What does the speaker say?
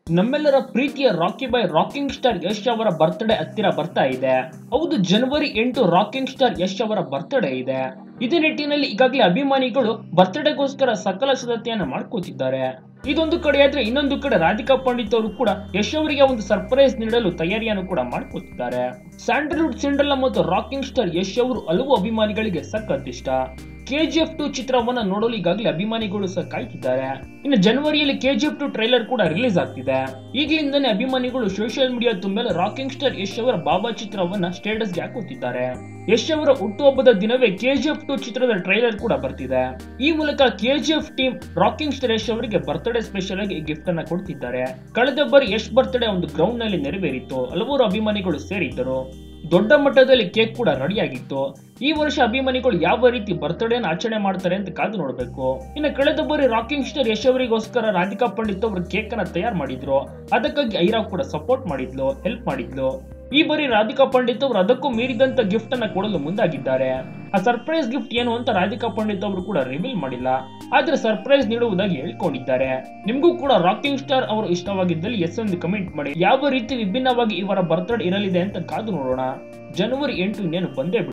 ನಮ್ಮೆಲ್ಲರ ಪ್ರೀತಿಯ Rocky Bhai rocking star Yash ಅವರ ಬರ್ತ್ಡೇ ಹತ್ತಿರ ಬರ್ತಾ ಇದೆ ಹೌದು ಜನವರಿ ಎಂಟು ರಾಕಿಂಗ್ ಸ್ಟಾರ್ ಯಶ್ ಅವರ ಬರ್ತ್ಡೇ ಇದೆ ಇದೇ ನಿಟ್ಟಿನಲ್ಲಿ ಈಗಾಗಲೇ ಅಭಿಮಾನಿಗಳು ಬರ್ತ್ಡೇಗೋಸ್ಕರ ಸಕಲ ಸಿದ್ಧತೆಯನ್ನ ಮಾಡ್ಕೋತಿದ್ದಾರೆ ಇದೊಂದು ಕಡೆ ಆದ್ರೆ ಇನ್ನೊಂದು ಕಡೆ ರಾಧಿಕಾ ಪಂಡಿತ್ ಅವರು ಕೂಡ ಯಶ್ ಅವರಿಗೆ ಒಂದು ಸರ್ಪ್ರೈಸ್ ನೀಡಲು ತಯಾರಿಯನ್ನು ಕೂಡ ಮಾಡ್ಕೋತಿದ್ದಾರೆ ಸ್ಯಾಂಡಲ್ವುಡ್ ಸಿಂಡಲ್ಲ ಮತ್ತು ರಾಕಿಂಗ್ ಸ್ಟಾರ್ ಯಶ್ ಅವರು ಹಲವು ಅಭಿಮಾನಿಗಳಿಗೆ ಸಖತ್ ಇಷ್ಟ ಕೆಜಿಎಫ್ ಟು ಚಿತ್ರವನ್ನ ನೋಡಲು ಈಗಾಗಲೇ ಅಭಿಮಾನಿಗಳು ಸಹ ಕಾಯ್ತಿದ್ದಾರೆ ಇನ್ನು ಜನವರಿಯಲ್ಲಿ ಕೆಜಿಎಫ್ ಟು ಟ್ರೈಲರ್ ಕೂಡ ರಿಲೀಸ್ ಆಗ್ತಿದೆ ಈಗಲಿಂದನೇ ಅಭಿಮಾನಿಗಳು ಸೋಷಿಯಲ್ ಮೀಡಿಯಾ ತುಂಬೆಲ್ಲ ರಾಕಿಂಗ್ ಸ್ಟಾರ್ ಯಶ್ ಅವರ ಬಾಬಾ ಚಿತ್ರವನ್ನ ಸ್ಟೇಟಸ್ಗೆ ಹಾಕುತ್ತಿದ್ದಾರೆ ಯಶ್ ಅವರ ಹುಟ್ಟುಹಬ್ಬದ ದಿನವೇ ಕೆಜಿಎಫ್ ಟು ಚಿತ್ರದ ಟ್ರೈಲರ್ ಕೂಡ ಬರ್ತಿದೆ ಈ ಮೂಲಕ KGF team rocking star Yash ಅವರಿಗೆ ಬರ್ತ್ಡೇ ಸ್ಪೆಷಲ್ ಆಗಿ ಗಿಫ್ಟ್ ಅನ್ನ ಕೊಡ್ತಿದ್ದಾರೆ ಕಳೆದ ಬಾರಿ ಯಶ್ ಬರ್ತ್ಡೇ ಒಂದು ಗ್ರೌಂಡ್ ನಲ್ಲಿ ನೆರವೇರಿತ್ತು ಹಲವಾರು ಅಭಿಮಾನಿಗಳು ಸೇರಿದ್ದರು ದೊಡ್ಡ ಮಟ್ಟದಲ್ಲಿ ಕೇಕ್ ಕೂಡ ರೆಡಿಯಾಗಿತ್ತು ಈ ವರ್ಷ ಅಭಿಮಾನಿಗಳು ಯಾವ ರೀತಿ ಬರ್ತ್ಡೇ ಆಚರಣೆ ಮಾಡ್ತಾರೆ ಅಂತ ಕಾದು ನೋಡಬೇಕು ಇನ್ನು ಕಳೆದ ಬಾರಿ ರಾಕಿಂಗ್ ಸ್ಟಾರ್ ಯಶ್ ಅವರಿಗೋಸ್ಕರ ರಾಧಿಕಾ ಪಂಡಿತ್ ಅವರು ಕೇಕ್ ಅನ್ನ ತಯಾರು ಮಾಡಿದ್ರು ಅದಕ್ಕಾಗಿ ಐರಾ ಕೂಡ ಸಪೋರ್ಟ್ ಮಾಡಿದ್ಲು ಹೆಲ್ಪ್ ಮಾಡಿದ್ಲು ಈ ಬಾರಿ ರಾಧಿಕಾ ಪಂಡಿತ್ ಅವರು ಅದಕ್ಕೂ ಮೀರಿದಂತ ಗಿಫ್ಟ್ ಅನ್ನ ಕೊಡಲು ಮುಂದಾಗಿದ್ದಾರೆ ಆ ಸರ್ಪ್ರೈಸ್ ಗಿಫ್ಟ್ ಏನು ಅಂತ ರಾಧಿಕಾ ಪಂಡಿತ್ ಅವರು ಕೂಡ ರಿವೀಲ್ ಮಾಡಿಲ್ಲ ಆದ್ರೆ ಸರ್ಪ್ರೈಸ್ ನೀಡುವುದಾಗಿ ಹೇಳ್ಕೊಂಡಿದ್ದಾರೆ ನಿಮಗೂ ಕೂಡ ರಾಕಿಂಗ್ ಸ್ಟಾರ್ ಅವರು ಇಷ್ಟವಾಗಿದ್ದಲ್ಲಿ ಎಸ್ ಎಂದು ಕಮೆಂಟ್ ಮಾಡಿ ಯಾವ ರೀತಿ ವಿಭಿನ್ನವಾಗಿ ಇವರ ಬರ್ತ್ಡೇ ಇರಲಿದೆ ಅಂತ ಕಾದು ನೋಡೋಣ ಜನವರಿ ಎಂಟು ಇನ್ನೇನು ಬಂದೇ ಬಿಡು